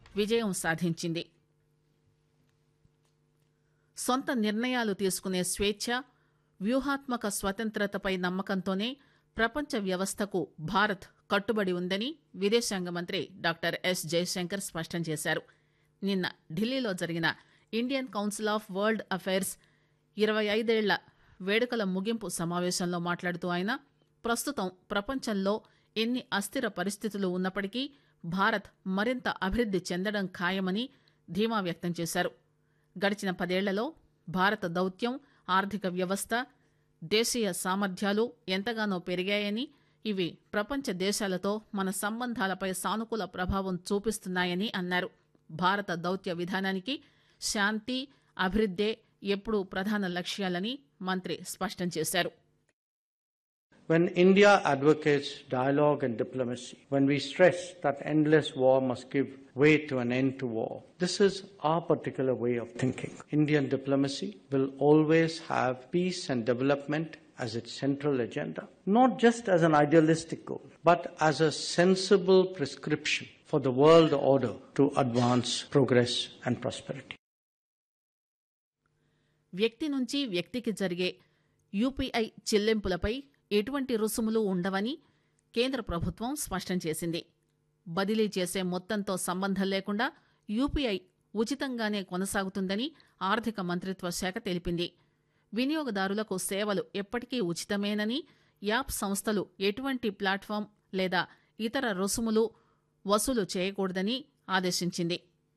విజయం సాధించింది సొంత నిర్ణయాలు తీసుకునే స్వేచ్ఛ వ్యూహాత్మక స్వతంత్రతపై నమ్మకంతోనే ప్రపంచ వ్యవస్థకు భారత్ కట్టుబడి ఉందని విదేశాంగ మంత్రి డాక్టర్ ఎస్ జయశంకర్ స్పష్టం చేశారు నిన్న ఢిల్లీలో జరిగిన Indian council of world affairs ఇరవై ఐదేళ్ల వేడుకల ముగింపు సమావేశంలో మాట్లాడుతూ ఆయన ప్రస్తుతం ప్రపంచంలో ఎన్ని అస్థిర పరిస్థితులు ఉన్నప్పటికీ భారత్ మరింత అభివృద్ది చెందడం ఖాయమని ధీమా వ్యక్తం చేశారు గడిచిన పదేళ్లలో భారత దౌత్యం ఆర్థిక వ్యవస్థ దేశీయ సామర్థ్యాలు ఎంతగానో పెరిగాయని ఇవి ప్రపంచ దేశాలతో మన సంబంధాలపై సానుకూల ప్రభావం చూపిస్తున్నాయని అన్నారు భారత దౌత్య విధానానికి శాంతి అభివృద్దే ఎప్పుడూ ప్రధాన లక్ష్యాలని మంత్రి స్పష్టం చేశారు When India advocates dialogue and diplomacy, when we stress that endless war must give way to an end to war, this is our particular way of thinking. Indian diplomacy will always have peace and development as its central agenda, not just as an idealistic goal, but as a sensible prescription for the world order to advance progress and prosperity. వ్యక్తి నుంచి వ్యక్తికి జరిగే UPI చెల్లింపులపై ఎటువంటి రుసుములు ఉండవని కేంద్ర ప్రభుత్వం స్పష్టం చేసింది బదిలీ చేసే మొత్తంతో సంబంధం లేకుండా యూపీఐ ఉచితంగానే కొనసాగుతుందని ఆర్థిక మంత్రిత్వ శాఖ తెలిపింది వినియోగదారులకు సేవలు ఎప్పటికీ ఉచితమేనని యాప్ సంస్థలు ఎటువంటి ప్లాట్ఫామ్ లేదా ఇతర రుసుములు వసూలు చేయకూడదని ఆదేశించింది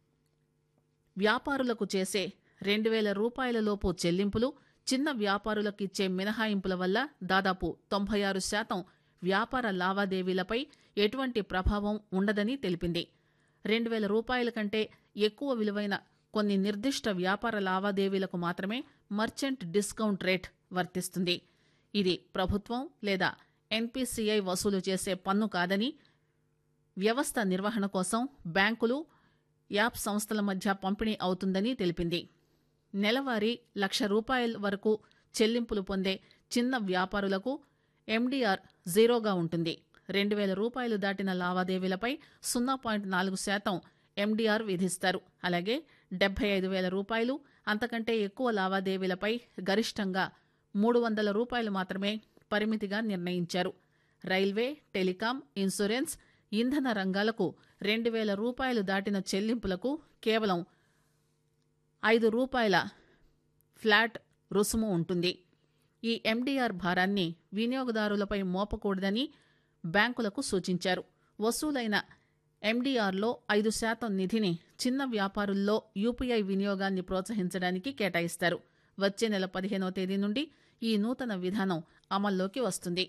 వ్యాపారులకు చేసే రెండు వేల రూపాయలలోపు చెల్లింపులు చిన్న వ్యాపారులకు ఇచ్చే మినహాయింపుల వల్ల దాదాపు తొంభై ఆరు శాతం వ్యాపార లావాదేవీలపై ఎటువంటి ప్రభావం ఉండదని తెలిపింది రెండు వేల రూపాయల కంటే ఎక్కువ విలువైన కొన్ని నిర్దిష్ట వ్యాపార లావాదేవీలకు మాత్రమే మర్చెంట్ డిస్కౌంట్ రేట్ వర్తిస్తుంది ఇది ప్రభుత్వం లేదా ఎన్పిసిఐ వసూలు చేసే పన్ను కాదని వ్యవస్థ నిర్వహణ కోసం బ్యాంకులు యాప్ సంస్థల మధ్య పంపిణీ అవుతుందని తెలిపింది నెలవారీ లక్ష రూపాయల వరకు చెల్లింపులు పొందే చిన్న వ్యాపారులకు ఎండీఆర్ జీరోగా ఉంటుంది రెండు వేల రూపాయలు దాటిన లావాదేవీలపై సున్నా పాయింట్ నాలుగు శాతం ఎండీఆర్ విధిస్తారు అలాగే డెబ్బై ఐదు వేల రూపాయలు అంతకంటే ఎక్కువ లావాదేవీలపై గరిష్టంగా మూడు వందల రూపాయలు మాత్రమే పరిమితిగా నిర్ణయించారు రైల్వే టెలికాం ఇన్సూరెన్స్ ఇంధన రంగాలకు రెండు వేల రూపాయలు దాటిన చెల్లింపులకు కేవలం ఐదు రూపాయల ఫ్లాట్ రుసుము ఉంటుంది ఈ ఎండీఆర్ భారాన్ని వినియోగదారులపై మోపకూడదని బ్యాంకులకు సూచించారు వసూలైన ఎండీఆర్లో ఐదు శాతం నిధిని చిన్న వ్యాపారుల్లో యూపీఐ వినియోగాన్ని ప్రోత్సహించడానికి కేటాయిస్తారు వచ్చే నెల పదిహేనవ తేదీ నుండి ఈ నూతన విధానం అమల్లోకి వస్తుంది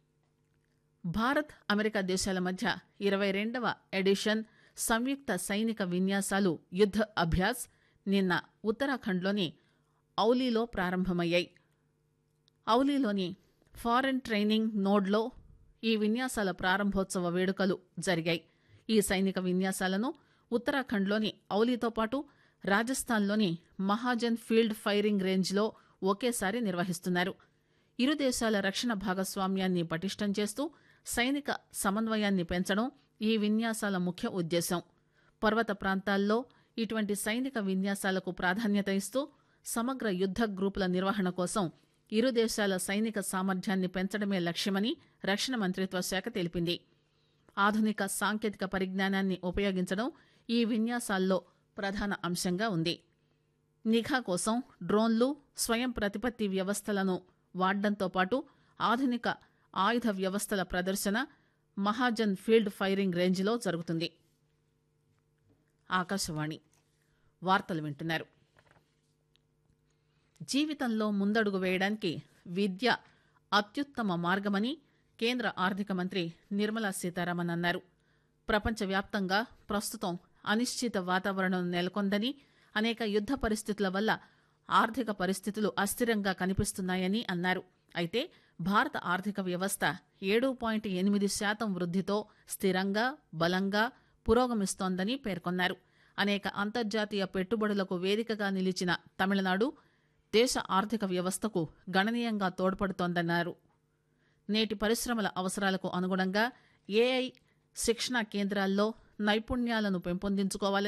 భారత్ అమెరికా దేశాల మధ్య ఇరవై రెండవ ఎడిషన్ సంయుక్త సైనిక విన్యాసాలు యుద్ధ అభ్యాస్ నిన్న ఉత్తరాఖండ్లోని ఔలీలో ప్రారంభమయ్యాయి ఔలీలోని ఫారెన్ ట్రైనింగ్ నోడ్లో ఈ విన్యాసాల ప్రారంభోత్సవ వేడుకలు జరిగాయి ఈ సైనిక విన్యాసాలను ఉత్తరాఖండ్లోని ఔలీతో పాటు రాజస్థాన్లోని మహాజన్ ఫీల్డ్ ఫైరింగ్ రేంజ్లో ఒకేసారి నిర్వహిస్తున్నారు ఇరు దేశాల రక్షణ భాగస్వామ్యాన్ని పటిష్టం చేస్తూ సైనిక సమన్వయాన్ని పెంచడం ఈ విన్యాసాల ముఖ్య ఉద్దేశం పర్వత ప్రాంతాల్లో ఇటువంటి సైనిక విన్యాసాలకు ప్రాధాన్యత ఇస్తూ సమగ్ర యుద్ధ గ్రూపుల నిర్వహణ కోసం ఇరు దేశాల సైనిక సామర్థ్యాన్ని పెంచడమే లక్ష్యమని రక్షణ మంత్రిత్వ శాఖ తెలిపింది ఆధునిక సాంకేతిక పరిజ్ఞానాన్ని ఉపయోగించడం ఈ విన్యాసాల్లో ప్రధాన అంశంగా ఉంది నిఘా కోసం డ్రోన్లు స్వయం ప్రతిపత్తి వ్యవస్థలను వాడడంతో పాటు ఆధునిక ఆయుధ వ్యవస్థల ప్రదర్శన మహాజన్ ఫీల్డ్ ఫైరింగ్ రేంజ్లో జరుగుతుంది ఆకాశవాణి వార్తలు వింటున్నారు జీవితంలో ముందడుగు వేయడానికి విద్య అత్యుత్తమ మార్గమని కేంద్ర ఆర్థిక మంత్రి నిర్మలా సీతారామన్ అన్నారు ప్రపంచవ్యాప్తంగా ప్రస్తుతం అనిశ్చిత వాతావరణం నెలకొందని అనేక యుద్ధ పరిస్థితుల వల్ల ఆర్థిక పరిస్థితులు అస్థిరంగా కనిపిస్తున్నాయని అన్నారు అయితే భారత ఆర్థిక వ్యవస్థ ఏడు పాయింట్ ఎనిమిది శాతం వృద్ధితో స్థిరంగా బలంగా పురోగమిస్తోందని పేర్కొన్నారు అనేక అంతర్జాతీయ పెట్టుబడులకు వేదికగా నిలిచిన తమిళనాడు దేశ ఆర్థిక వ్యవస్థకు గణనీయంగా తోడ్పడుతోందన్నారు నేటి పరిశ్రమల అవసరాలకు అనుగుణంగా ఏఐ శిక్షణా కేంద్రాల్లో నైపుణ్యాలను పెంపొందించుకోవాలని